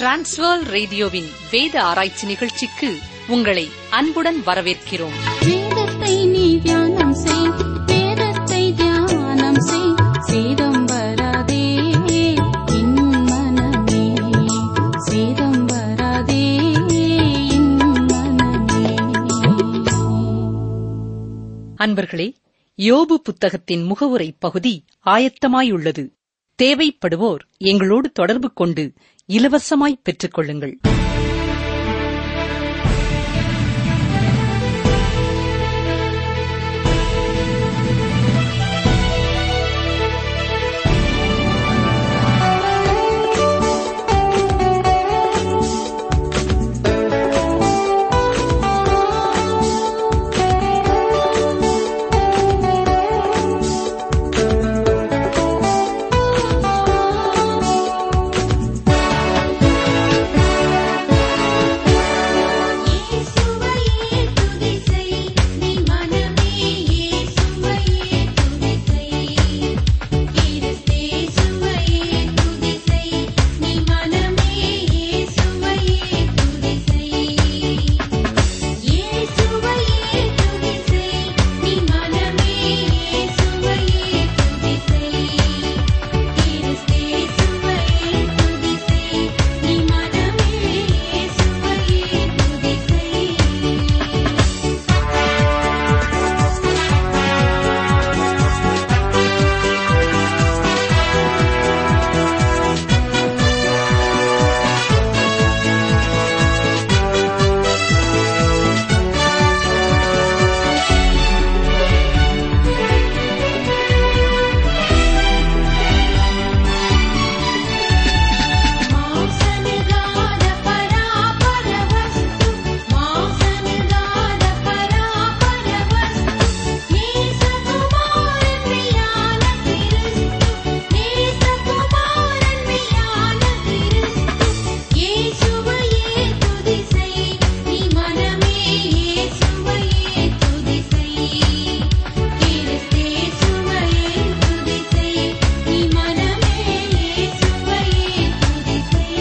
transfer ரேடியோவின் வேத ஆராய்ச்சி நிகழ்ச்சிக்கு உங்களை அன்புடன் வரவேற்கிறோம் வேதத்தை நீ தியானம் செய் வேதத்தை தியானம் செய் சேதம் வராதே என் மனமே சேதம் வராதே என் மனமே அன்பர்களே யோபு புத்தகத்தின் முகவுரை பகுதி ஆயத்தமாயுள்ளது தேவைப்படுவோர் எங்களோடு தொடர்பு கொண்டு இலவசமாய் பெற்றுக் கொள்ளுங்கள் இயேசுவையே துதி செய் நீ மனமே இயேசுவையே துதி செய் கிறிஸ்தேசுவையே துதி செய் நீ மனமே இயேசுவையே துதி செய் இயேசுவையே துதி செய் நீ மனமே இயேசுவையே துதி செய் கிறிஸ்தேசுவையே துதி செய் நீ மனமே இயேசுவையே துதி செய் మాసనిగాన పరాపరవస్తు మాసనిగాన పరాపరవస్తు నేసకుమారన్ మియాన క్రీస్తు నేసకుమారన్ మియాన క్రీస్తు యేసువయే తుది செய் நீ மனமே இயேசுவையே துதி செய் கிறிஸ்தேசுவையே துதி செய் நீ மனமே இயேசுவையே துதி செய்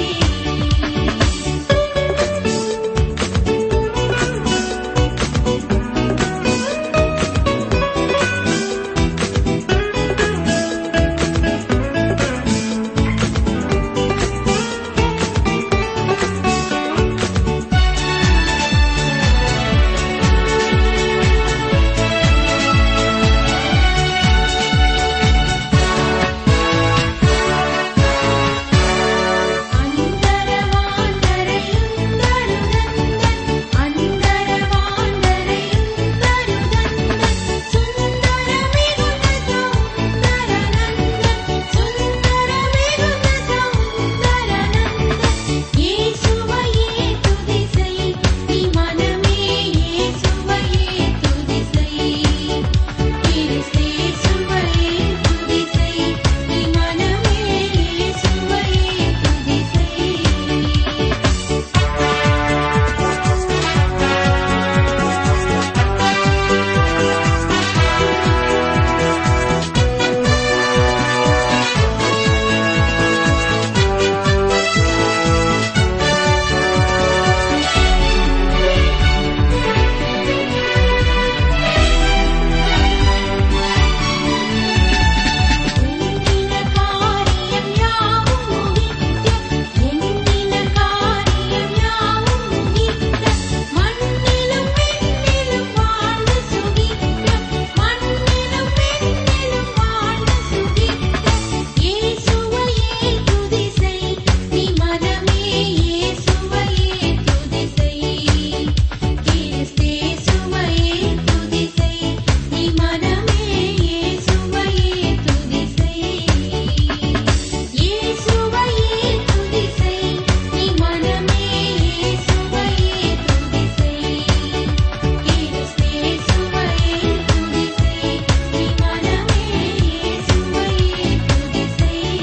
எண்ணின காரியம் யாவும் முடிக்க எண்ணின காரியம் யாவும் முடிக்க மண்ணிலும் விண்ணிலும் வாழ்ந்து சுகிக்க மண்ணிலும் விண்ணிலும் வாழ்ந்து சுகிக்க இயேசுவையே துதி செய் நீ மனமே இயேசுவையே துதி செய் கிறிஸ்தேசுவையே துதி செய் நீ மனமே இயேசுவையே துதி செய் இயேசுவையே துதி செய் நீ மனமே இயேசுவையே துதி செய் கிறிஸ்தேசுவையே துதி செய் நீ மனமே இயேசுவையே துதி செய்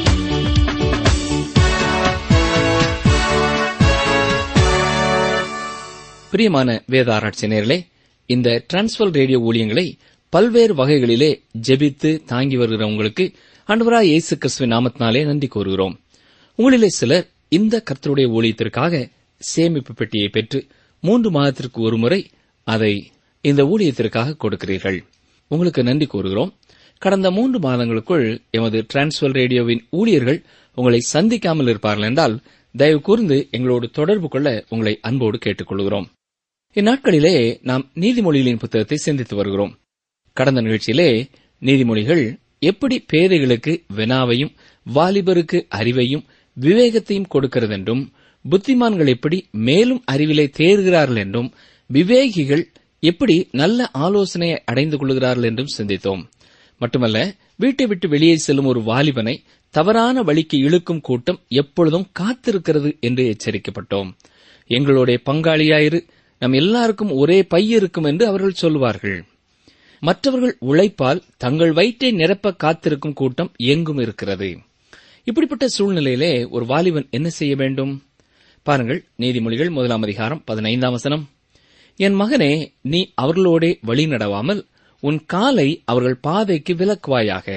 பிரியமான வேத ஆராய்ச்சியர்களே இந்த டிரான்ஸ்வர் ரேடியோ ஊழியங்களை பல்வேறு வகைகளிலே ஜெபித்து தாங்கி வருகிற உங்களுக்கு ஆண்டவராய் இயேசு கிறிஸ்துவின் நாமத்தினாலே நன்றி கூறுகிறோம் உங்களிலே சிலர் இந்த கர்த்தருடைய ஊழியத்திற்காக சேமிப்பு பெட்டியை பெற்று மூன்று மாதத்திற்கு ஒரு முறை அதை இந்த ஊழியத்திற்காக கொடுக்கிறீர்கள் உங்களுக்கு நன்றி கூறுகிறோம் கடந்த மூன்று மாதங்களுக்குள் எமது டிரான்ஸ்வர் ரேடியோவின் ஊழியர்கள் உங்களை சந்திக்காமல் இருப்பார்கள் என்றால் தயவு கூர்ந்து எங்களோடு தொடர்பு கொள்ள உங்களை அன்போடு கேட்டுக்கொள்கிறோம் இந்நாட்களிலே நாம் நீதிமொழிகளின் புத்தகத்தை சிந்தித்து வருகிறோம் கடந்த நிகழ்ச்சியிலே நீதிமொழிகள் எப்படி பேதைகளுக்கு வினாவையும் வாலிபருக்கு அறிவையும் விவேகத்தையும் கொடுக்கிறது என்றும் புத்திமான்கள் எப்படி மேலும் அறிவிலே தேர்கிறார்கள் என்றும் விவேகிகள் எப்படி நல்ல ஆலோசனையை அடைந்து கொள்கிறார்கள் என்றும் சிந்தித்தோம் மட்டுமல்ல வீட்டை விட்டு வெளியே செல்லும் ஒரு வாலிபனை தவறான வழிக்கு இழுக்கும் கூட்டம் எப்பொழுதும் காத்திருக்கிறது என்று எச்சரிக்கப்பட்டோம் எங்களுடைய பங்காளியாயிரு நம் எல்லாருக்கும் ஒரே பை இருக்கும் என்று அவர்கள் சொல்வார்கள் மற்றவர்கள் உழைப்பால் தங்கள் வயிற்றை நிரப்ப காத்திருக்கும் கூட்டம் எங்கும் இருக்கிறது இப்படிப்பட்ட சூழ்நிலையிலே ஒரு வாலிபன் என்ன செய்ய வேண்டும் பாருங்கள் நீதிமொழிகள் முதலாம் அதிகாரம் பதினைந்தாம் வசனம் என் மகனே நீ அவர்களோடே வழி நடவாமல் உன் காலை அவர்கள் பாதைக்கு விலக்குவாயாக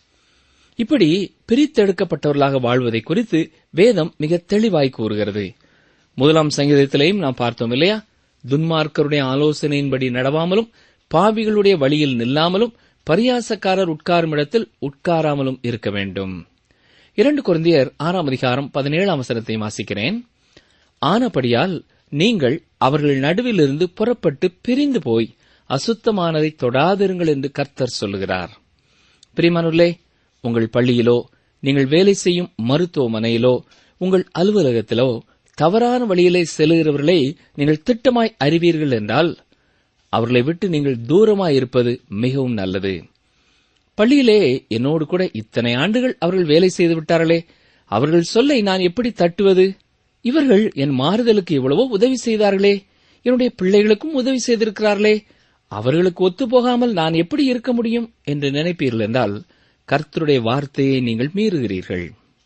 இப்படி பிரித்தெடுக்கப்பட்டவர்களாக வாழ்வதை குறித்து வேதம் மிக தெளிவாய் கூறுகிறது முதலாம் சங்கீதத்திலேயும் நாம் பார்த்தோம் இல்லையா துன்மார்க்கருடைய ஆலோசனையின்படி நடவாமலும் பாவிகளுடைய வழியில் நில்லாமலும் பரியாசக்காரர் உட்காரும் இடத்தில் உட்காராமலும் இருக்க வேண்டும் இரண்டு குழந்தையர் ஆறாம் அதிகாரம் பதினேழாம் வசனத்தை வாசிக்கிறேன் ஆனபடியால் நீங்கள் அவர்கள் நடுவிலிருந்து புறப்பட்டு பிரிந்து போய் அசுத்தமானதை தொடாதிருங்கள் என்று கர்த்தர் சொல்லுகிறார் பிரிமானுள்ளே உங்கள் பள்ளியிலோ நீங்கள் வேலை செய்யும் மருத்துவமனையிலோ உங்கள் அலுவலகத்திலோ தவறான வழியிலே செல்கிறவர்களை நீங்கள் திட்டமாய் அறிவீர்கள் என்றால் அவர்களை விட்டு நீங்கள் தூரமாய் இருப்பது மிகவும் நல்லது பள்ளியிலே என்னோடு கூட இத்தனை ஆண்டுகள் அவர்கள் வேலை செய்து விட்டார்களே அவர்கள் சொல்லை நான் எப்படி தட்டுவது இவர்கள் என் மாறுதலுக்கு எவ்வளவோ உதவி செய்தார்களே என்னுடைய பிள்ளைகளுக்கும் உதவி செய்திருக்கிறார்களே அவர்களுக்கு ஒத்துப்போகாமல் நான் எப்படி இருக்க முடியும் என்று நினைப்பீர்கள் என்றால் கர்த்தருடைய வார்த்தையை நீங்கள் மீறுகிறீர்கள்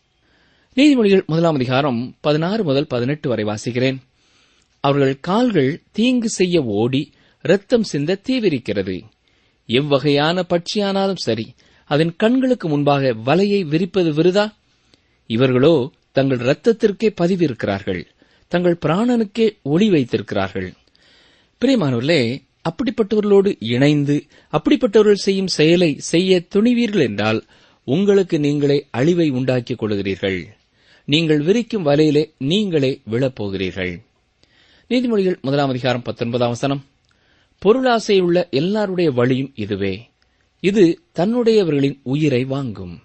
நீதிமொழிகள் முதலாம் அதிகாரம் பதினாறு முதல் பதினெட்டு வரை வாசிக்கிறேன் அவர்கள் கால்கள் தீங்கு செய்ய ஓடி இரத்தம் சிந்த தீவிரிக்கிறது எவ்வகையான பட்சியானாலும் சரி அதன் கண்களுக்கு முன்பாக வலையை விரிப்பது விருதா இவர்களோ தங்கள் இரத்தத்திற்கே பதிவிருக்கிறார்கள் தங்கள் பிராணனுக்கே ஒளி வைத்திருக்கிறார்கள் பிரியமானவர்களே அப்படிப்பட்டவர்களோடு இணைந்து அப்படிப்பட்டவர்கள் செய்யும் செயலை செய்ய துணிவீர்கள் என்றால் உங்களுக்கு நீங்களே அழிவை உண்டாக்கிக் கொள்கிறீர்கள் நீங்கள் விரிக்கும் வலையிலே நீங்களே விழப்போகிறீர்கள் நீதிமொழிகள் முதலாம் அதிகாரம் பத்தொன்பதாம் வசனம் பொருளாசை உள்ள எல்லாருடைய வழியும் இதுவே இது தன்னுடையவர்களின் உயிரை வாங்கும்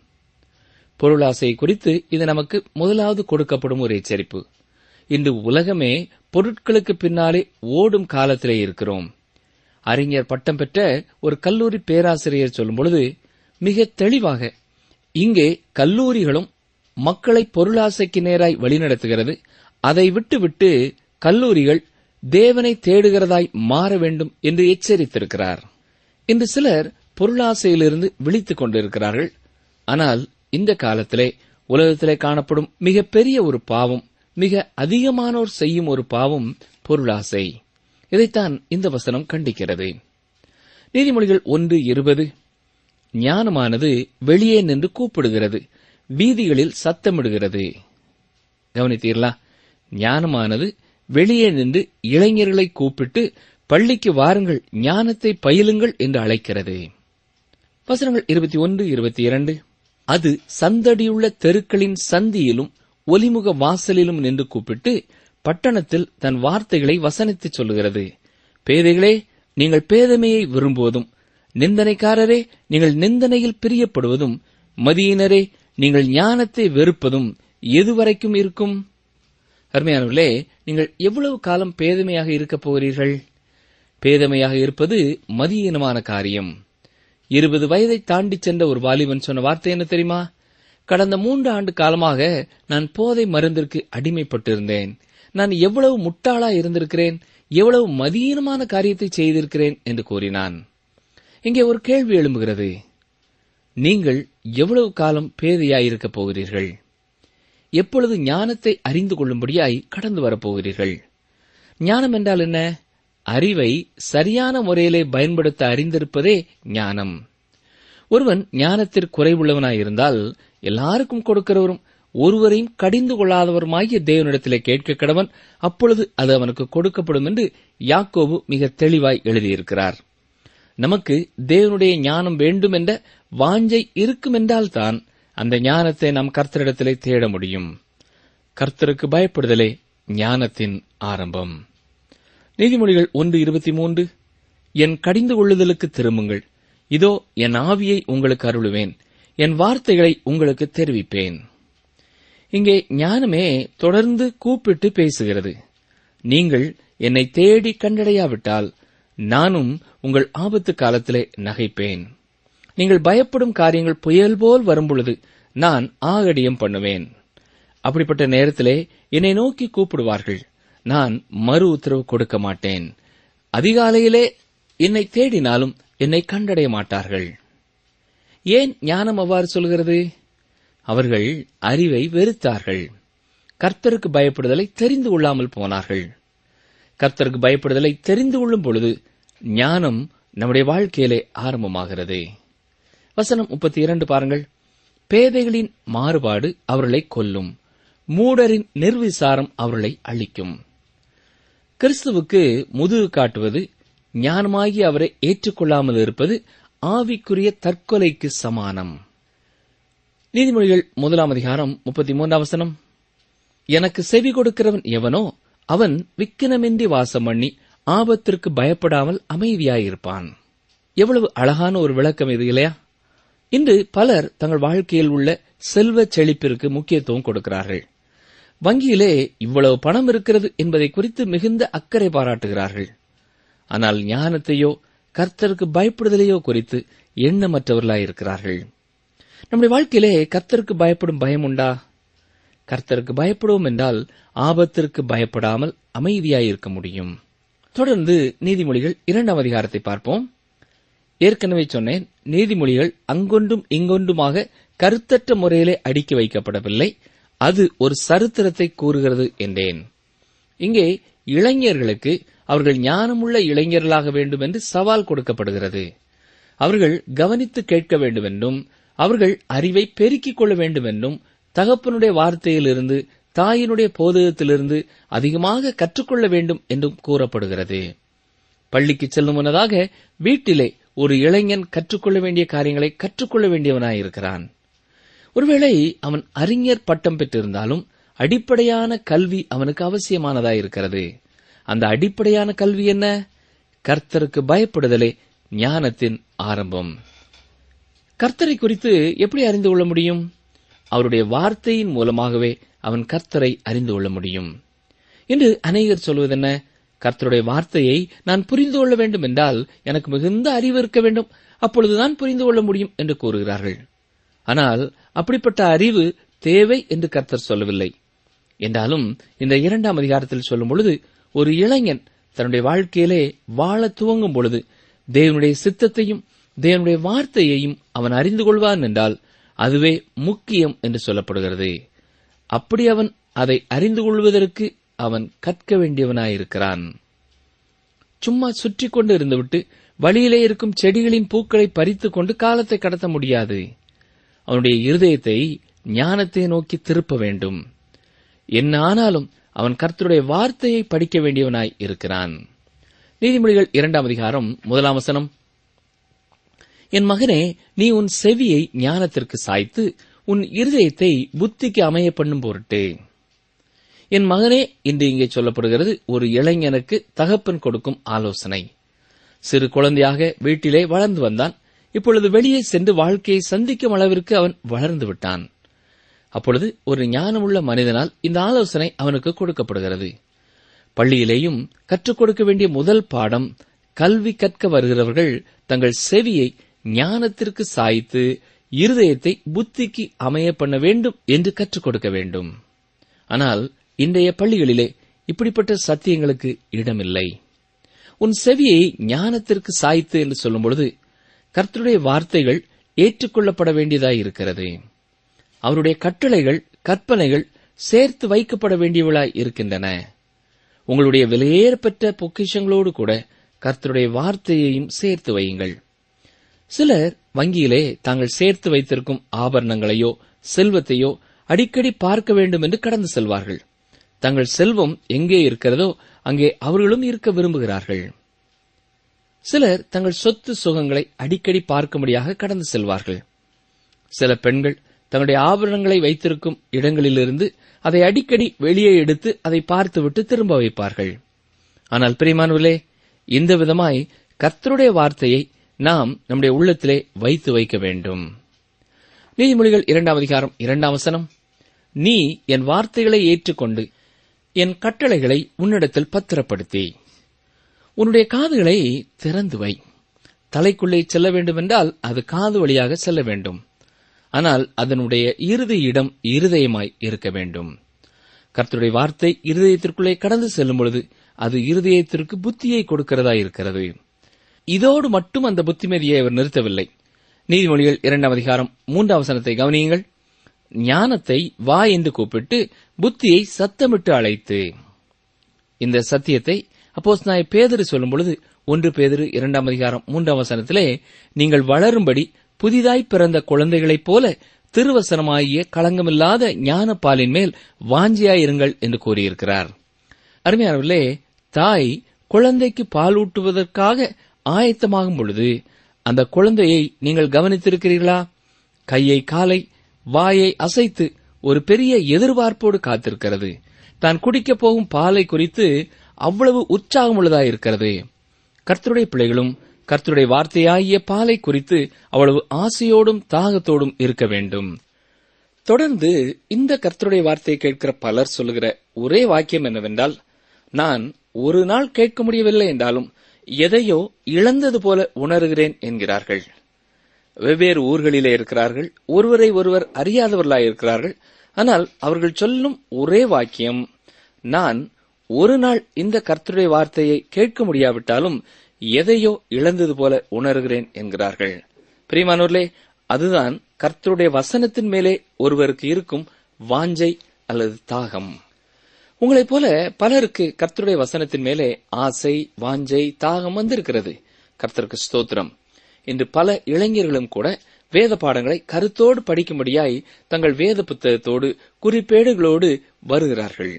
பொருளாசை குறித்து இது நமக்கு முதலாவது கொடுக்கப்படும் ஒரு எச்சரிப்பு இன்று உலகமே பொருட்களுக்கு பின்னாலே ஓடும் காலத்திலே இருக்கிறோம் அறிஞர் பட்டம் பெற்ற ஒரு கல்லூரி பேராசிரியர் சொல்லும் பொழுது மிக தெளிவாக இங்கே கல்லூரிகளும் மக்களை பொருளாசைக்கு நேராய் வழிநடத்துகிறது அதை விட்டுவிட்டு கல்லூரிகள் தேவனை தேடுகிறதாய் மாற வேண்டும் என்று எச்சரித்திருக்கிறார் இன்று சிலர் பொருளாசையிலிருந்து விழித்துக் கொண்டிருக்கிறார்கள் ஆனால் இந்த காலத்திலே உலகத்திலே காணப்படும் மிகப்பெரிய ஒரு பாவம் மிக அதிகமானோர் செய்யும் ஒரு பாவம் பொருளாசை இதைத்தான் இந்த வசனம் கண்டிக்கிறது நீதிமொழிகள் ஒன்று இருபது ஞானமானது வெளியே நின்று கூப்பிடுகிறது வீதிகளில் சத்தமிடுகிறது கவனித்தீர்களா ஞானமானது வெளியே நின்று இளைஞர்களை கூப்பிட்டு பள்ளிக்கு வாருங்கள் ஞானத்தை பயிலுங்கள் என்று அழைக்கிறது வசனங்கள் இருபத்தி ஒன்று இருபத்தி இரண்டு அது சந்தடியுள்ள தெருக்களின் சந்தியிலும் ஒலிமுக வாசலிலும் நின்று கூப்பிட்டு பட்டணத்தில் தன் வார்த்தைகளை வசனித்துச் சொல்லுகிறது பேதைகளே நீங்கள் பேதமையை விரும்புவதும் நிந்தனைக்காரரே நீங்கள் நிந்தனையில் பிரியப்படுவதும் மதியினரே நீங்கள் ஞானத்தை வெறுப்பதும் எதுவரைக்கும் இருக்கும் அருமையானவர்களே நீங்கள் எவ்வளவு காலம் பேதமையாக இருக்கப் போகிறீர்கள் பேதமையாக இருப்பது மதியீனமான காரியம் இருபது வயதை தாண்டிச் சென்ற ஒரு வாலிபன் சொன்ன வார்த்தை என்ன தெரியுமா கடந்த மூன்று ஆண்டு காலமாக நான் போதை மருந்திற்கு அடிமைப்பட்டிருந்தேன் நான் எவ்வளவு முட்டாளா இருந்திருக்கிறேன் எவ்வளவு மதியீனமான காரியத்தை செய்திருக்கிறேன் என்று கூறினான் இங்கே ஒரு கேள்வி எழும்புகிறது நீங்கள் எவ்வளவு காலம் பேதையாயிருக்கப் போகிறீர்கள் எப்பொழுது ஞானத்தை அறிந்து கொள்ளும்படியாய் கடந்து வரப்போகிறீர்கள் ஞானம் என்றால் என்ன அறிவை சரியான முறையிலே பயன்படுத்த அறிந்திருப்பதே ஞானம் ஒருவன் ஞானத்திற்கு குறைவுள்ளவனாயிருந்தால் எல்லாருக்கும் கொடுக்கிறவரும் ஒருவரையும் கடிந்து கொள்ளாதவருமாகிய தேவனிடத்திலே கேட்க கடவன் அப்பொழுது அது அவனுக்கு கொடுக்கப்படும் என்று யாக்கோபு மிக தெளிவாய் எழுதியிருக்கிறார் நமக்கு தேவனுடைய ஞானம் வேண்டும் என்ற வாஞ்சை இருக்குமென்றால்தான் அந்த ஞானத்தை நாம் கர்த்தரிடத்திலே தேட முடியும் கர்த்தருக்கு பயப்படுதலே ஞானத்தின் ஆரம்பம் நீதிமொழிகள் ஒன்று இருபத்தி மூன்று என் கடிந்து கொள்ளுதலுக்கு திரும்புங்கள் இதோ என் ஆவியை உங்களுக்கு அருளுவேன் என் வார்த்தைகளை உங்களுக்கு தெரிவிப்பேன் இங்கே ஞானமே தொடர்ந்து கூப்பிட்டு பேசுகிறது நீங்கள் என்னை தேடி கண்டடையாவிட்டால் நானும் உங்கள் ஆபத்து காலத்திலே நகைப்பேன் நீங்கள் பயப்படும் காரியங்கள் புயல் போல் வரும்பொழுது நான் ஆகடியம் பண்ணுவேன் அப்படிப்பட்ட நேரத்திலே என்னை நோக்கி கூப்பிடுவார்கள் நான் மறு உத்தரவு கொடுக்க மாட்டேன் அதிகாலையிலே என்னை தேடினாலும் என்னை கண்டடைய மாட்டார்கள் ஏன் ஞானம் அவ்வாறு சொல்கிறது அவர்கள் அறிவை வெறுத்தார்கள் கர்த்தருக்கு பயப்படுதலை தெரிந்து கொள்ளாமல் போனார்கள் கர்த்தருக்கு பயப்படுதலை தெரிந்து கொள்ளும் பொழுது ஞானம் நம்முடைய வாழ்க்கையிலே ஆரம்பமாகிறது வசனம் முப்பத்தி இரண்டு பாருங்கள் பேதைகளின் மாறுபாடு அவர்களை கொல்லும் மூடரின் நிர்விசாரம் அவர்களை அழிக்கும் கிறிஸ்துவுக்கு முதுகு காட்டுவது ஞானமாகி அவரை ஏற்றுக்கொள்ளாமல் இருப்பது ஆவிக்குரிய தற்கொலைக்கு சமானம் நீதிமொழிகள் முதலாம் அதிகாரம் முப்பத்தி மூன்றாம் வசனம் எனக்கு செவி கொடுக்கிறவன் எவனோ அவன் விக்கினமின்றி வாசம் பண்ணி ஆபத்திற்கு பயப்படாமல் அமைதியாயிருப்பான் எவ்வளவு அழகான ஒரு விளக்கம் இது இல்லையா இன்று பலர் தங்கள் வாழ்க்கையில் உள்ள செல்வ செழிப்பிற்கு முக்கியத்துவம் கொடுக்கிறார்கள் வங்கியிலே இவ்வளவு பணம் இருக்கிறது என்பதை குறித்து மிகுந்த அக்கறை பாராட்டுகிறார்கள் ஆனால் ஞானத்தையோ கர்த்தருக்கு பயப்படுதலையோ குறித்து எண்ணமற்றவர்களாயிருக்கிறார்கள் நம்முடைய வாழ்க்கையிலே கர்த்தருக்கு பயப்படும் பயம் உண்டா கர்த்தருக்கு பயப்படுவோம் என்றால் ஆபத்திற்கு பயப்படாமல் அமைதியாயிருக்க முடியும் தொடர்ந்து நீதிமொழிகள் இரண்டாம் அதிகாரத்தை பார்ப்போம் ஏற்கனவே சொன்னேன் நீதிமொழிகள் அங்கொன்றும் இங்கொன்றுமாக கருத்தற்ற முறையிலே அடுக்கி வைக்கப்படவில்லை அது ஒரு சரித்திரத்தை கூறுகிறது என்றேன் இங்கே இளைஞர்களுக்கு அவர்கள் ஞானமுள்ள இளைஞர்களாக வேண்டும் என்று சவால் கொடுக்கப்படுகிறது அவர்கள் கவனித்து கேட்க வேண்டும் என்றும் அவர்கள் அறிவை பெருக்கிக் கொள்ள வேண்டும் என்றும் தகப்பனுடைய வார்த்தையிலிருந்து தாயினுடைய போதகத்திலிருந்து அதிகமாக கற்றுக்கொள்ள வேண்டும் என்றும் கூறப்படுகிறது பள்ளிக்கு செல்லும் முன்னதாக வீட்டிலே ஒரு இளைஞன் கற்றுக்கொள்ள வேண்டிய காரியங்களை கற்றுக்கொள்ள வேண்டியவனாயிருக்கிறான் ஒருவேளை அவன் அறிஞர் பட்டம் பெற்றிருந்தாலும் அடிப்படையான கல்வி அவனுக்கு அவசியமானதாயிருக்கிறது அந்த அடிப்படையான கல்வி என்ன கர்த்தருக்கு பயப்படுதலே ஞானத்தின் ஆரம்பம் கர்த்தரை குறித்து எப்படி அறிந்து கொள்ள முடியும் அவருடைய வார்த்தையின் மூலமாகவே அவன் கர்த்தரை அறிந்து கொள்ள முடியும் என்று அநேகர் சொல்வதென்ன கர்த்தருடைய வார்த்தையை நான் புரிந்து கொள்ள வேண்டும் என்றால் எனக்கு மிகுந்த அறிவு இருக்க வேண்டும் அப்பொழுதுதான் புரிந்து கொள்ள முடியும் என்று கூறுகிறார்கள் ஆனால் அப்படிப்பட்ட அறிவு தேவை என்று கர்த்தர் சொல்லவில்லை என்றாலும் இந்த இரண்டாம் அதிகாரத்தில் சொல்லும் பொழுது ஒரு இளைஞன் தன்னுடைய வாழ்க்கையிலே வாழ துவங்கும் பொழுது தேவனுடைய சித்தத்தையும் தேவனுடைய வார்த்தையையும் அவன் அறிந்து கொள்வான் என்றால் அதுவே முக்கியம் என்று சொல்லப்படுகிறது அப்படி அவன் அதை அறிந்து கொள்வதற்கு அவன் கற்க வேண்டியவனாயிருக்கிறான் சும்மா சுற்றி கொண்டு இருந்துவிட்டு வழியிலே இருக்கும் செடிகளின் பூக்களை பறித்துக் கொண்டு காலத்தை கடத்த முடியாது அவனுடைய இருதயத்தை ஞானத்தை நோக்கி திருப்ப வேண்டும் என்ன ஆனாலும் அவன் கர்த்தருடைய வார்த்தையை படிக்க வேண்டியவனாய் இருக்கிறான் நீதிமொழிகள் இரண்டாம் அதிகாரம் முதலாம் வசனம் என் மகனே நீ உன் செவியை ஞானத்திற்கு சாய்த்து உன் இருதயத்தை புத்திக்கு அமைய பண்ணும் பொருட்டு என் மகனே இன்று இங்கே சொல்லப்படுகிறது ஒரு இளைஞனுக்கு தகப்பன் கொடுக்கும் ஆலோசனை சிறு குழந்தையாக வீட்டிலே வளர்ந்து வந்தான் இப்பொழுது வெளியே சென்று வாழ்க்கையை சந்திக்கும் அளவிற்கு அவன் வளர்ந்து விட்டான் அப்பொழுது ஒரு ஞானமுள்ள மனிதனால் இந்த ஆலோசனை அவனுக்கு கொடுக்கப்படுகிறது பள்ளியிலேயும் கற்றுக் கொடுக்க வேண்டிய முதல் பாடம் கல்வி கற்க வருகிறவர்கள் தங்கள் செவியை ஞானத்திற்கு சாய்த்து இருதயத்தை புத்திக்கு அமைய பண்ண வேண்டும் என்று கற்றுக் கொடுக்க வேண்டும் ஆனால் இன்றைய பள்ளிகளிலே இப்படிப்பட்ட சத்தியங்களுக்கு இடமில்லை உன் செவியை ஞானத்திற்கு சாய்த்து என்று சொல்லும் பொழுது கர்த்தருடைய வார்த்தைகள் ஏற்றுக்கொள்ளப்பட வேண்டியதாயிருக்கிறது அவருடைய கட்டளைகள் கற்பனைகள் சேர்த்து வைக்கப்பட வேண்டியவளாய் இருக்கின்றன உங்களுடைய விலையேறப்பெற்ற பொக்கிஷங்களோடு கூட கர்த்தருடைய வார்த்தையையும் சேர்த்து வையுங்கள் சிலர் வங்கியிலே தாங்கள் சேர்த்து வைத்திருக்கும் ஆபரணங்களையோ செல்வத்தையோ அடிக்கடி பார்க்க வேண்டும் என்று கடந்து செல்வார்கள் தங்கள் செல்வம் எங்கே இருக்கிறதோ அங்கே அவர்களும் இருக்க விரும்புகிறார்கள் சிலர் தங்கள் சொத்து சுகங்களை அடிக்கடி பார்க்கும்படியாக கடந்து செல்வார்கள் சில பெண்கள் தங்களுடைய ஆபரணங்களை வைத்திருக்கும் இடங்களிலிருந்து அதை அடிக்கடி வெளியே எடுத்து அதை பார்த்துவிட்டு திரும்ப வைப்பார்கள் ஆனால் பிரியமானவர்களே இந்த விதமாய் கர்த்தருடைய வார்த்தையை நாம் நம்முடைய உள்ளத்திலே வைத்து வைக்க வேண்டும் நீதிமொழிகள் இரண்டாம் அதிகாரம் இரண்டாம் வசனம் நீ என் வார்த்தைகளை ஏற்றுக்கொண்டு என் கட்டளைகளை உன்னிடத்தில் பத்திரப்படுத்தி உன்னுடைய காதுகளை திறந்து வை தலைக்குள்ளே செல்ல வேண்டுமென்றால் அது காது வழியாக செல்ல வேண்டும் ஆனால் அதனுடைய இறுதி இடம் இருதயமாய் இருக்க வேண்டும் கர்த்தருடைய வார்த்தை இருதயத்திற்குள்ளே கடந்து செல்லும் பொழுது அது இருதயத்திற்கு புத்தியை கொடுக்கிறதா இருக்கிறது இதோடு மட்டும் அந்த புத்திமதியை அவர் நிறுத்தவில்லை நீதிமொழிகள் இரண்டாம் அதிகாரம் மூன்றாம் வசனத்தை கவனியுங்கள் ஞானத்தை வா என்று கூப்பிட்டு புத்தியை சத்தமிட்டு அழைத்து இந்த சத்தியத்தை அப்போஸ் நாய் பேதரு சொல்லும் பொழுது ஒன்று பேதரு இரண்டாம் அதிகாரம் மூன்றாம் வசனத்திலே நீங்கள் வளரும்படி புதிதாய் பிறந்த குழந்தைகளைப் போல திருவசனமாகிய களங்கமில்லாத ஞானப்பாலின் மேல் வாஞ்சியாயிருங்கள் என்று கூறியிருக்கிறார் அருமையானவர்களே தாய் குழந்தைக்கு பாலூட்டுவதற்காக ஆயத்தமாகும் பொழுது அந்த குழந்தையை நீங்கள் கவனித்திருக்கிறீர்களா கையை காலை வாயை அசைத்து ஒரு பெரிய எதிர்பார்ப்போடு காத்திருக்கிறது தான் குடிக்கப் போகும் பாலை குறித்து அவ்வளவு உற்சாகம் உள்ளதாயிருக்கிறது கர்த்தருடைய பிள்ளைகளும் கர்த்தருடைய வார்த்தையாகிய பாலை குறித்து அவ்வளவு ஆசையோடும் தாகத்தோடும் இருக்க வேண்டும் தொடர்ந்து இந்த கர்த்தருடைய வார்த்தையை கேட்கிற பலர் சொல்லுகிற ஒரே வாக்கியம் என்னவென்றால் நான் ஒரு நாள் கேட்க முடியவில்லை என்றாலும் எதையோ இழந்தது போல உணர்கிறேன் என்கிறார்கள் வெவ்வேறு ஊர்களிலே இருக்கிறார்கள் ஒருவரை ஒருவர் அறியாதவர்களாய் இருக்கிறார்கள் ஆனால் அவர்கள் சொல்லும் ஒரே வாக்கியம் நான் ஒரு நாள் இந்த கர்த்தருடைய வார்த்தையை கேட்க முடியாவிட்டாலும் எதையோ இழந்தது போல உணர்கிறேன் என்கிறார்கள் பிரியமானோர்களே அதுதான் கர்த்தருடைய வசனத்தின் மேலே ஒருவருக்கு இருக்கும் வாஞ்சை அல்லது தாகம் உங்களைப் போல பலருக்கு கர்த்தருடைய வசனத்தின் மேலே ஆசை வாஞ்சை தாகம் வந்திருக்கிறது கர்த்தருக்கு ஸ்தோத்திரம் இன்று பல இளைஞர்களும் கூட வேத பாடங்களை கருத்தோடு படிக்கும்படியாய் தங்கள் வேத புத்தகத்தோடு குறிப்பேடுகளோடு வருகிறார்கள்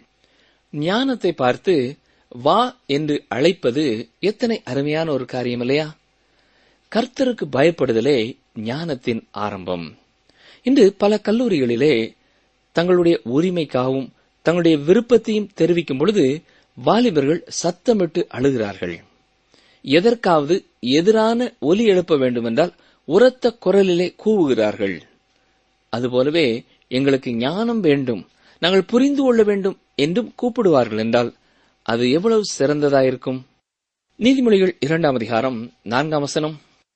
ஞானத்தை பார்த்து வா என்று அழைப்பது எத்தனை அருமையான ஒரு காரியம் இல்லையா கர்த்தருக்கு பயப்படுதலே ஞானத்தின் ஆரம்பம் இன்று பல கல்லூரிகளிலே தங்களுடைய உரிமைக்காகவும் தங்களுடைய விருப்பத்தையும் தெரிவிக்கும் பொழுது வாலிபர்கள் சத்தமிட்டு அழுகிறார்கள் எதற்காவது எதிரான ஒலி எழுப்ப வேண்டுமென்றால் உரத்த குரலிலே கூவுகிறார்கள் அதுபோலவே எங்களுக்கு ஞானம் வேண்டும் நாங்கள் புரிந்து கொள்ள வேண்டும் என்றும் கூப்பிடுவார்கள் என்றால் அது எவ்வளவு சிறந்ததாயிருக்கும் நீதிமொழிகள் இரண்டாம் அதிகாரம் நான்காம் வசனம்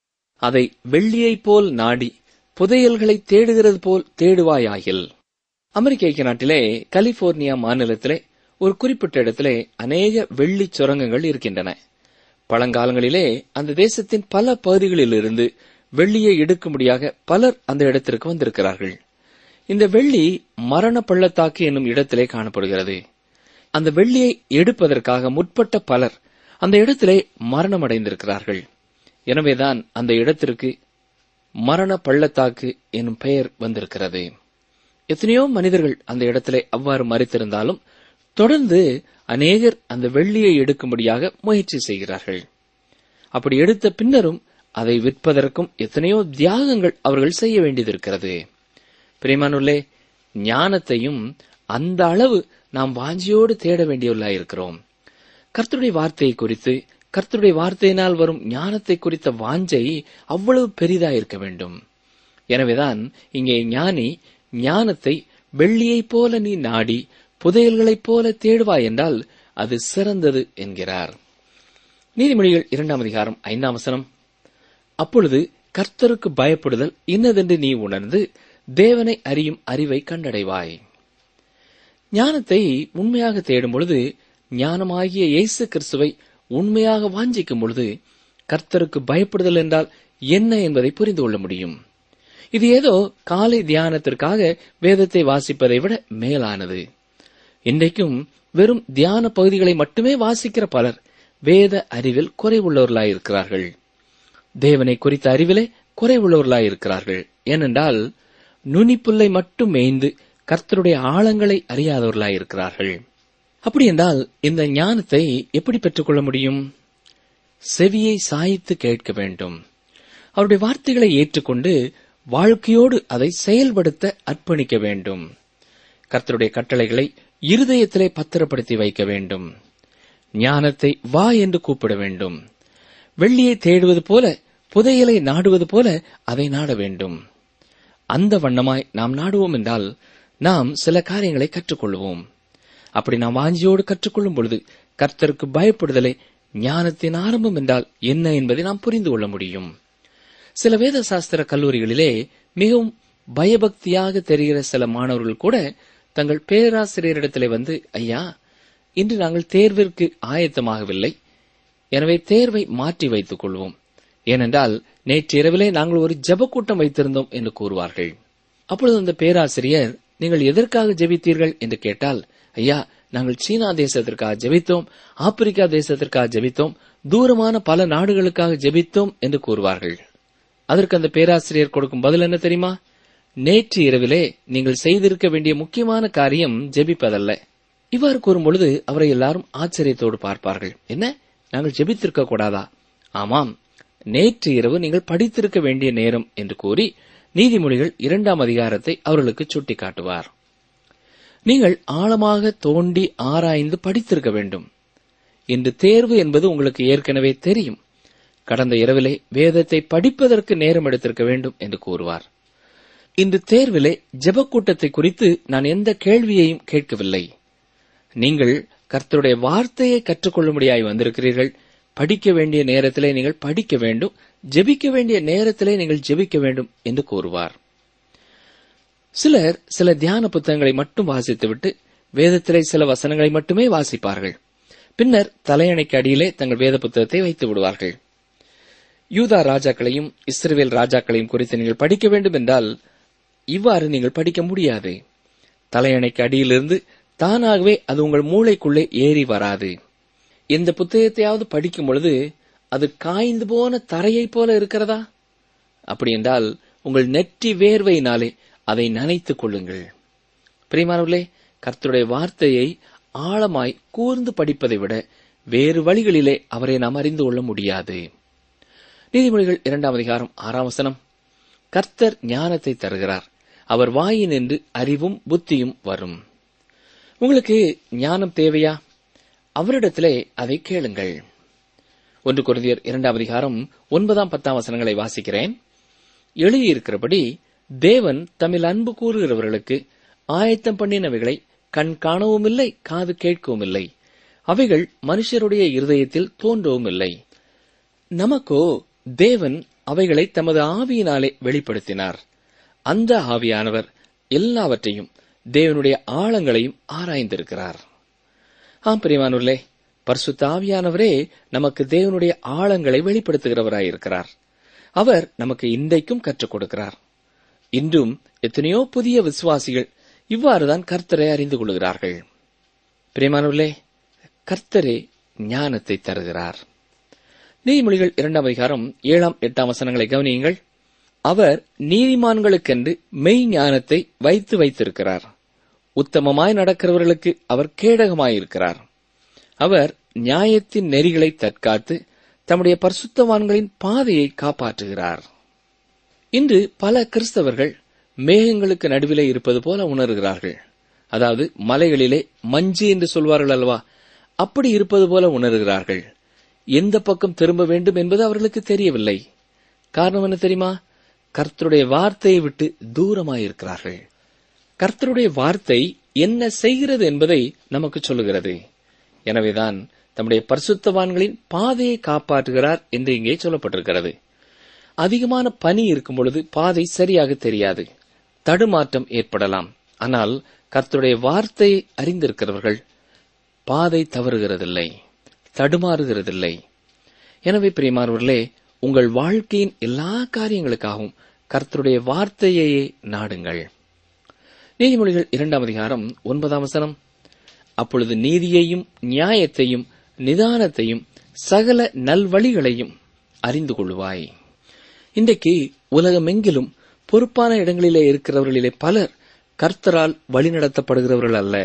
அதை வெள்ளியைப் போல் நாடி புதையல்களை தேடுகிறது போல் தேடுவாயாகில் அமெரிக்க ஐக்கிய நாட்டிலே கலிபோர்னியா மாநிலத்திலே ஒரு குறிப்பிட்ட இடத்திலே அநேக வெள்ளி சுரங்கங்கள் இருக்கின்றன பழங்காலங்களிலே அந்த தேசத்தின் பல பகுதிகளிலிருந்து வெள்ளியை எடுக்கும்படியாக பலர் அந்த இடத்திற்கு வந்திருக்கிறார்கள் இந்த வெள்ளி மரண பள்ளத்தாக்கு என்னும் இடத்திலே காணப்படுகிறது அந்த வெள்ளியை எடுப்பதற்காக முற்பட்ட பலர் அந்த இடத்திலே மரணமடைந்திருக்கிறார்கள் எனவேதான் அந்த இடத்திற்கு மரண பள்ளத்தாக்கு என்னும் பெயர் வந்திருக்கிறது எத்தனையோ மனிதர்கள் அந்த இடத்திலே அவ்வாறு மறித்திருந்தாலும் தொடர்ந்து அநேகர் அந்த வெள்ளியை எடுக்கும்படியாக முயற்சி செய்கிறார்கள் அப்படி எடுத்த பின்னரும் அதை விற்பதற்கும் எத்தனையோ தியாகங்கள் அவர்கள் செய்ய வேண்டியதிருக்கிறது பிரிமானுள்ளே ஞானத்தையும் அந்த அளவு நாம் வாஞ்சியோடு தேட வேண்டியவர்களாயிருக்கிறோம் கர்த்தருடைய வார்த்தையை குறித்து கர்த்தருடைய வார்த்தையினால் வரும் ஞானத்தை குறித்த வாஞ்சை அவ்வளவு பெரிதாயிருக்க வேண்டும் எனவேதான் இங்கே ஞானி ஞானத்தை வெள்ளியைப் போல நீ நாடி புதையல்களைப் போல தேடுவாய் என்றால் அது சிறந்தது என்கிறார் நீதிமொழிகள் இரண்டாம் அதிகாரம் ஐந்தாம் வசனம் அப்பொழுது கர்த்தருக்கு பயப்படுதல் இன்னதென்று நீ உணர்ந்து தேவனை அறியும் அறிவை கண்டடைவாய் ஞானத்தை உண்மையாக தேடும் பொழுது ஞானமாகிய இயேசு கிறிஸ்துவை உண்மையாக வாஞ்சிக்கும் பொழுது கர்த்தருக்கு பயப்படுதல் என்றால் என்ன என்பதை புரிந்து கொள்ள முடியும் இது ஏதோ காலை தியானத்திற்காக வேதத்தை வாசிப்பதை விட மேலானது இன்றைக்கும் வெறும் தியான பகுதிகளை மட்டுமே வாசிக்கிற பலர் வேத அறிவில் குறைவுள்ளவர்களாயிருக்கிறார்கள் தேவனை குறித்த அறிவிலே குறைவுள்ளவர்களாயிருக்கிறார்கள் ஏனென்றால் நுனிப்புல்லை மட்டும் மேய்ந்து கர்த்தருடைய ஆழங்களை அறியாதவர்களாயிருக்கிறார்கள் அப்படி என்றால் இந்த ஞானத்தை எப்படி பெற்றுக்கொள்ள முடியும் செவியை சாய்த்து கேட்க வேண்டும் அவருடைய வார்த்தைகளை ஏற்றுக்கொண்டு வாழ்க்கையோடு அதை செயல்படுத்த அர்ப்பணிக்க வேண்டும் கர்த்தருடைய கட்டளைகளை இருதயத்திலே பத்திரப்படுத்தி வைக்க வேண்டும் ஞானத்தை வா என்று கூப்பிட வேண்டும் வெள்ளியை தேடுவது போல புதையலை நாடுவது போல அதை நாட வேண்டும் அந்த வண்ணமாய் நாம் நாடுவோம் என்றால் நாம் சில காரியங்களை கற்றுக்கொள்வோம் அப்படி நாம் வாஞ்சியோடு கற்றுக்கொள்ளும் பொழுது கர்த்தருக்கு பயப்படுதலை ஞானத்தின் ஆரம்பம் என்றால் என்ன என்பதை நாம் புரிந்து கொள்ள முடியும் சில வேத சாஸ்திர கல்லூரிகளிலே மிகவும் பயபக்தியாக தெரிகிற சில மாணவர்கள் கூட தங்கள் பேராசிரியரிடத்திலே வந்து ஐயா இன்று நாங்கள் தேர்விற்கு ஆயத்தமாகவில்லை எனவே தேர்வை மாற்றி வைத்துக் கொள்வோம் ஏனென்றால் நேற்று இரவிலே நாங்கள் ஒரு ஜெப கூட்டம் வைத்திருந்தோம் என்று கூறுவார்கள் அப்பொழுது அந்த பேராசிரியர் நீங்கள் எதற்காக ஜெபித்தீர்கள் என்று கேட்டால் ஐயா நாங்கள் சீனா தேசத்திற்காக ஜெபித்தோம் ஆப்பிரிக்கா தேசத்திற்காக ஜெபித்தோம் தூரமான பல நாடுகளுக்காக ஜெபித்தோம் என்று கூறுவார்கள் அதற்கு அந்த பேராசிரியர் கொடுக்கும் பதில் என்ன தெரியுமா நேற்று இரவிலே நீங்கள் செய்திருக்க வேண்டிய முக்கியமான காரியம் ஜெபிப்பதல்ல இவ்வாறு கூறும்பொழுது அவரை எல்லாரும் ஆச்சரியத்தோடு பார்ப்பார்கள் என்ன நாங்கள் ஜெபித்திருக்க கூடாதா ஆமாம் நேற்று இரவு நீங்கள் படித்திருக்க வேண்டிய நேரம் என்று கூறி நீதிமொழிகள் இரண்டாம் அதிகாரத்தை அவர்களுக்கு சுட்டிக்காட்டுவார் நீங்கள் ஆழமாக தோண்டி ஆராய்ந்து படித்திருக்க வேண்டும் இன்று தேர்வு என்பது உங்களுக்கு ஏற்கனவே தெரியும் கடந்த இரவிலே வேதத்தை படிப்பதற்கு நேரம் எடுத்திருக்க வேண்டும் என்று கூறுவார் இன்று தேர்விலே ஜெபக்கூட்டத்தை குறித்து நான் எந்த கேள்வியையும் கேட்கவில்லை நீங்கள் கர்த்தருடைய வார்த்தையை கற்றுக்கொள்ளும்படியாய் வந்திருக்கிறீர்கள் படிக்க வேண்டிய நேரத்திலே நீங்கள் படிக்க வேண்டும் ஜெபிக்க வேண்டிய நேரத்திலே நீங்கள் ஜெபிக்க வேண்டும் என்று கூறுவார் சிலர் சில தியான புத்தகங்களை மட்டும் வாசித்துவிட்டு வேதத்திலே சில வசனங்களை மட்டுமே வாசிப்பார்கள் பின்னர் தலையணைக்கு அடியிலே தங்கள் வேத புத்தகத்தை வைத்து விடுவார்கள் யூதா ராஜாக்களையும் இஸ்ரவேல் ராஜாக்களையும் குறித்து நீங்கள் படிக்க வேண்டும் என்றால் இவ்வாறு நீங்கள் படிக்க முடியாது தலையணைக்கு அடியிலிருந்து தானாகவே அது உங்கள் மூளைக்குள்ளே ஏறி வராது இந்த புத்தகத்தையாவது படிக்கும் பொழுது அது காய்ந்து போன தரையைப் போல இருக்கிறதா அப்படி என்றால் உங்கள் நெற்றி வேர்வையினாலே அதை நனைத்துக் கொள்ளுங்கள் பிரியமானவர்களே கர்த்தருடைய வார்த்தையை ஆழமாய் கூர்ந்து படிப்பதை விட வேறு வழிகளிலே அவரை நாம் அறிந்து கொள்ள முடியாது நீதிமொழிகள் இரண்டாம் அதிகாரம் ஆறாம் வசனம் கர்த்தர் ஞானத்தை தருகிறார் அவர் வாயினின்று அறிவும் புத்தியும் வரும் உங்களுக்கு ஞானம் தேவையா அவரிடத்திலே அதை கேளுங்கள் ஒன்று குருதியர் இரண்டாம் அதிகாரம் ஒன்பதாம் பத்தாம் வசனங்களை வாசிக்கிறேன் எழுதியிருக்கிறபடி தேவன் தம்மில் அன்பு கூறுகிறவர்களுக்கு ஆயத்தம் பண்ணினவைகளை கண் காணவும் இல்லை காது கேட்கவும் இல்லை அவைகள் மனுஷருடைய இருதயத்தில் தோன்றவும் இல்லை நமக்கோ தேவன் அவைகளை தமது ஆவியினாலே வெளிப்படுத்தினார் அந்த ஆவியானவர் எல்லாவற்றையும் தேவனுடைய ஆழங்களையும் ஆராய்ந்திருக்கிறார் ஆம் பிரியமானூர்களே பரிசுத்த ஆவியானவரே நமக்கு தேவனுடைய ஆழங்களை வெளிப்படுத்துகிறவராயிருக்கிறார் அவர் நமக்கு இன்றைக்கும் கற்றுக் கொடுக்கிறார் இன்றும் எத்தனையோ புதிய விசுவாசிகள் இவ்வாறுதான் கர்த்தரை அறிந்து கொள்கிறார்கள் பிரியமானவர்களே கர்த்தரே ஞானத்தை தருகிறார் நீதிமொழிகள் இரண்டாம் அதிகாரம் ஏழாம் எட்டாம் வசனங்களை கவனியுங்கள் அவர் நீதிமான்களுக்கென்று மெய் ஞானத்தை வைத்து வைத்திருக்கிறார் உத்தமமாய் நடக்கிறவர்களுக்கு அவர் கேடகமாயிருக்கிறார் அவர் நியாயத்தின் நெறிகளை தற்காத்து தம்முடைய பரிசுத்தவான்களின் பாதையை காப்பாற்றுகிறார் இன்று பல கிறிஸ்தவர்கள் மேகங்களுக்கு நடுவிலே இருப்பது போல உணர்கிறார்கள் அதாவது மலைகளிலே மஞ்சு என்று சொல்வார்கள் அல்லவா அப்படி இருப்பது போல உணர்கிறார்கள் எந்த பக்கம் திரும்ப வேண்டும் என்பது அவர்களுக்கு தெரியவில்லை காரணம் என்ன தெரியுமா கர்த்தருடைய வார்த்தையை விட்டு தூரமாயிருக்கிறார்கள் கர்த்தருடைய வார்த்தை என்ன செய்கிறது என்பதை நமக்கு சொல்லுகிறது எனவேதான் தம்முடைய பரிசுத்தவான்களின் பாதையை காப்பாற்றுகிறார் என்று இங்கே சொல்லப்பட்டிருக்கிறது அதிகமான பனி இருக்கும் பொழுது பாதை சரியாக தெரியாது தடுமாற்றம் ஏற்படலாம் ஆனால் கர்த்தருடைய வார்த்தையை அறிந்திருக்கிறவர்கள் பாதை தவறுகிறதில்லை தடுமாறுகிறதில்லை எனவே பிரியமானவர்களே உங்கள் வாழ்க்கையின் எல்லா காரியங்களுக்காகவும் கர்த்தருடைய வார்த்தையையே நாடுங்கள் நீதிமொழிகள் இரண்டாம் அதிகாரம் ஒன்பதாம் வசனம் அப்பொழுது நீதியையும் நியாயத்தையும் நிதானத்தையும் சகல நல்வழிகளையும் அறிந்து கொள்வாய் இன்றைக்கு உலகமெங்கிலும் பொறுப்பான இடங்களிலே இருக்கிறவர்களிலே பலர் கர்த்தரால் வழிநடத்தப்படுகிறவர்கள் அல்ல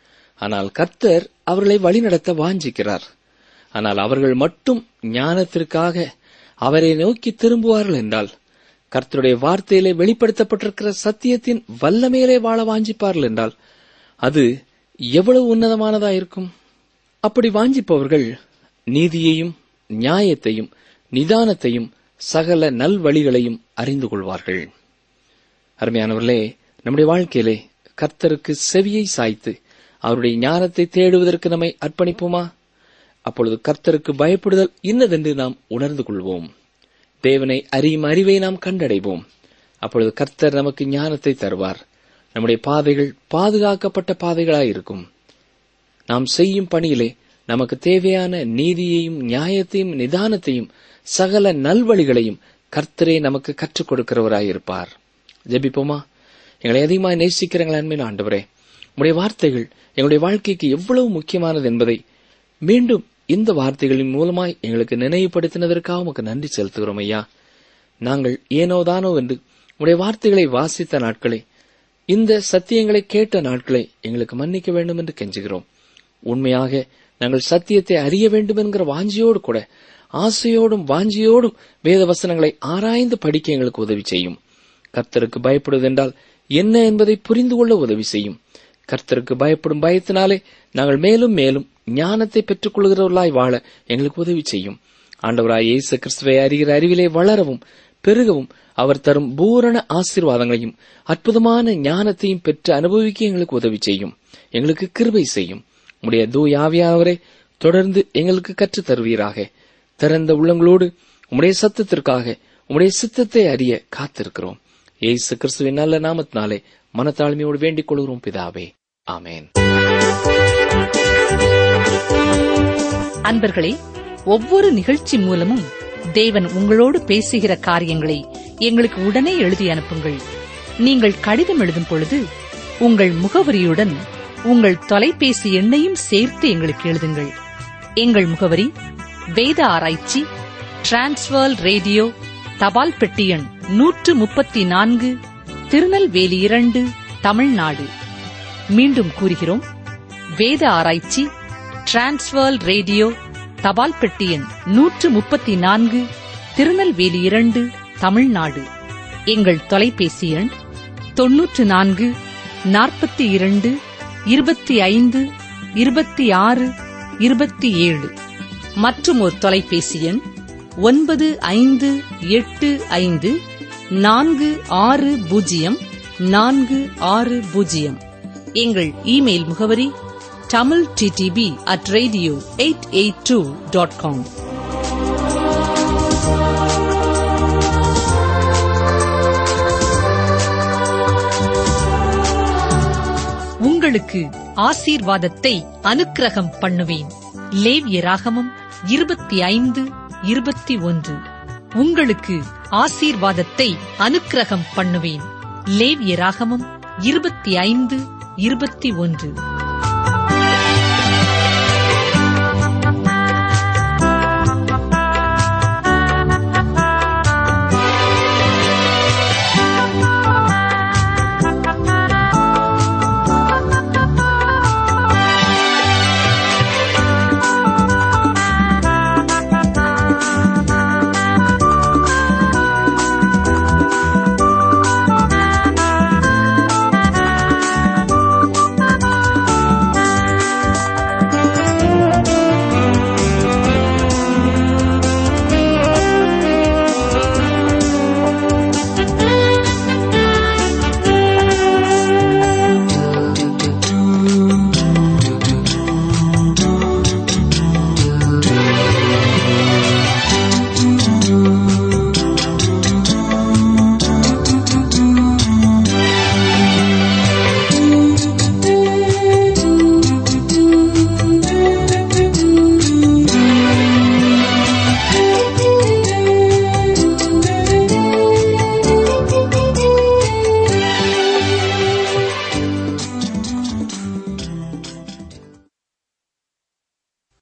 ஆனால் கர்த்தர் அவர்களை வழிநடத்த வாஞ்சிக்கிறார் ஆனால் அவர்கள் மட்டும் ஞானத்திற்காக அவரை நோக்கி திரும்புவார்கள் என்றால் கர்த்தருடைய வார்த்தையிலே வெளிப்படுத்தப்பட்டிருக்கிற சத்தியத்தின் வல்லமையிலே வாழ வாஞ்சிப்பார்கள் என்றால் அது எவ்வளவு உன்னதமானதா இருக்கும் அப்படி வாஞ்சிப்பவர்கள் நீதியையும் நியாயத்தையும் நிதானத்தையும் சகல நல்வழிகளையும் அறிந்து கொள்வார்கள் அருமையானவர்களே நம்முடைய வாழ்க்கையிலே கர்த்தருக்கு செவியை சாய்த்து அவருடைய ஞானத்தை தேடுவதற்கு நம்மை அர்ப்பணிப்போமா அப்பொழுது கர்த்தருக்கு பயப்படுதல் இன்னதென்று நாம் உணர்ந்து கொள்வோம் தேவனை அறியும் அறிவை நாம் கண்டடைவோம் அப்பொழுது கர்த்தர் நமக்கு ஞானத்தை தருவார் நம்முடைய பாதைகள் பாதுகாக்கப்பட்ட பாதைகளாயிருக்கும் நாம் செய்யும் பணியிலே நமக்கு தேவையான நீதியையும் நியாயத்தையும் நிதானத்தையும் சகல நல்வழிகளையும் கர்த்தரே நமக்கு கற்றுக் கொடுக்கிறவராயிருப்பார் ஜெபிப்போமா எங்களை அதிகமாக நேசிக்கிறங்கள் அன்மையில் ஆண்டவரே உடைய வார்த்தைகள் எங்களுடைய வாழ்க்கைக்கு எவ்வளவு முக்கியமானது என்பதை மீண்டும் இந்த வார்த்தைகளின் மூலமாய் எங்களுக்கு நினைவுபடுத்தினதற்காக உமக்கு நன்றி செலுத்துகிறோம் ஐயா நாங்கள் ஏனோதானோ என்று உடைய வார்த்தைகளை வாசித்த நாட்களை இந்த சத்தியங்களை கேட்ட நாட்களை எங்களுக்கு மன்னிக்க வேண்டும் என்று கெஞ்சுகிறோம் உண்மையாக நாங்கள் சத்தியத்தை அறிய வேண்டும் என்கிற வாஞ்சியோடு கூட ஆசையோடும் வாஞ்சியோடும் வேத வசனங்களை ஆராய்ந்து படிக்க எங்களுக்கு உதவி செய்யும் கர்த்தருக்கு பயப்படுவதென்றால் என்ன என்பதை புரிந்து கொள்ள உதவி செய்யும் கர்த்தருக்கு பயப்படும் பயத்தினாலே நாங்கள் மேலும் மேலும் ஞானத்தை பெற்றுக் கொள்கிறவர்களாய் வாழ எங்களுக்கு உதவி செய்யும் ஆண்டவராய் இயேசு கிறிஸ்துவை அறிகிற அறிவிலே வளரவும் பெருகவும் அவர் தரும் பூரண ஆசீர்வாதங்களையும் அற்புதமான ஞானத்தையும் பெற்று அனுபவிக்க எங்களுக்கு உதவி செய்யும் எங்களுக்கு கிருபை செய்யும் உடைய தூயாவியானவரை தொடர்ந்து எங்களுக்கு கற்றுத் தருவீராக திறந்த உள்ளங்களோடு உம்முடைய சத்தத்திற்காக உம்முடைய சித்தத்தை அறிய காத்திருக்கிறோம் இயேசு கிறிஸ்துவின் நல்ல நாமத்தினாலே மனத்தாழ்மையோடு வேண்டிக் கொள்கிறோம் பிதாவே ஆமேன் அன்பர்களே ஒவ்வொரு நிகழ்ச்சி மூலமும் தேவன் உங்களோடு பேசுகிற காரியங்களை எங்களுக்கு உடனே எழுதி அனுப்புங்கள் நீங்கள் கடிதம் எழுதும் பொழுது உங்கள் முகவரியுடன் உங்கள் தொலைபேசி எண்ணையும் சேர்த்து எங்களுக்கு எழுதுங்கள் எங்கள் முகவரி வேத ஆராய்ச்சி டிரான்ஸ்வர் ரேடியோ தபால் பெட்டி எண் நூற்று முப்பத்தி நான்கு திருநெல்வேலி இரண்டு தமிழ்நாடு மீண்டும் கூறுகிறோம் வேத ஆராய்ச்சி டிரான்ஸ்வர் ரேடியோ தபால் பெட்டி எண் நூற்று முப்பத்தி நான்கு திருநெல்வேலி இரண்டு தமிழ்நாடு எங்கள் தொலைபேசி எண் தொன்னூற்று நான்கு நாற்பத்தி இரண்டு இருபத்தி ஐந்து இருபத்தி ஆறு இருபத்தி ஏழு மற்றும் ஒரு தொலைபேசி எண் ஒன்பது ஐந்து எட்டு ஐந்து நான்கு ஆறு பூஜ்ஜியம் நான்கு ஆறு பூஜ்ஜியம் எங்கள் இமெயில் முகவரி Tamil TTP at radio eight eight two dot com உங்களுக்கு ஆசீர்வாதத்தை அனுக்கிரகம் பண்ணுவேன் லேவிய ராகமம் இருபத்தி ஐந்து இருபத்தி ஒன்று உங்களுக்கு ஆசீர்வாதத்தை அனுக்கிரகம் பண்ணுவேன் லேவிய ராகமம் இருபத்தி ஐந்து இருபத்தி ஒன்று